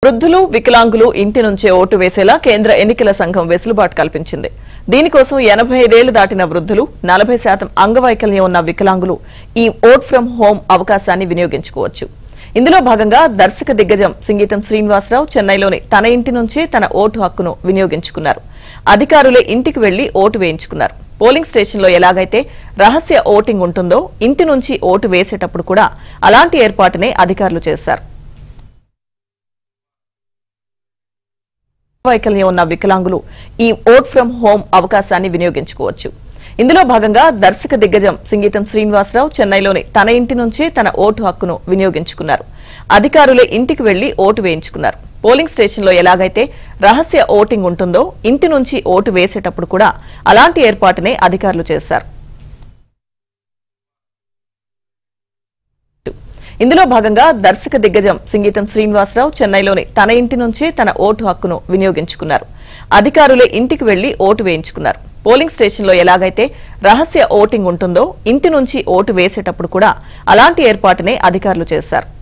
వృద్ధులు వికలాంగులు ఇంటి నుంచే ఓటు వేసేలా కేంద్ర ఎన్నికల సంఘం వెసులుబాటు కల్పించింది దీనికోసం ఎనభై ఐదేళ్లు దాటిన వృద్ధులు నలభై శాతం అంగవైకల్యం ఉన్న వికలాంగులు ఈ ఓట్ ఫ్రం హోం అవకాశాన్ని వినియోగించుకోవచ్చు ఇందులో భాగంగా దర్శక దిగ్గజం సింగీతం శ్రీనివాసరావు చెన్నైలోని తన ఇంటి నుంచే తన ఓటు హక్కును వినియోగించుకున్నారు అధికారులే ఇంటికి వెళ్లి ఓటు వేయించుకున్నారు పోలింగ్ స్టేషన్లో ఎలాగైతే రహస్య ఓటింగ్ ఉంటుందో ఇంటి నుంచి ఓటు వేసేటప్పుడు కూడా అలాంటి ఏర్పాటునే అధికారులు చేశారు వైకల్యం ఉన్న వికలాంగులు ఈ ఓట్ ఫ్రం హోం అవకాశాన్ని వినియోగించుకోవచ్చు ఇందులో భాగంగా దర్శక దిగ్గజం సింగీతం శ్రీనివాసరావు చెన్నైలోని తన ఇంటి నుంచే తన ఓటు హక్కును వినియోగించుకున్నారు అధికారులే ఇంటికి వెళ్లి ఓటు వేయించుకున్నారు పోలింగ్ స్టేషన్లో ఎలాగైతే రహస్య ఓటింగ్ ఉంటుందో ఇంటి నుంచి ఓటు వేసేటప్పుడు కూడా అలాంటి ఏర్పాటునే అధికారులు చేశారు ఇందులో భాగంగా దర్శక దిగ్గజం సింగీతం శ్రీనివాసరావు చెన్నైలోని తన ఇంటి నుంచే తన ఓటు హక్కును వినియోగించుకున్నారు అధికారులే ఇంటికి వెళ్లి ఓటు వేయించుకున్నారు పోలింగ్ స్టేషన్లో ఎలాగైతే రహస్య ఓటింగ్ ఉంటుందో ఇంటి నుంచి ఓటు వేసేటప్పుడు కూడా అలాంటి ఏర్పాటునే అధికారులు చేశారు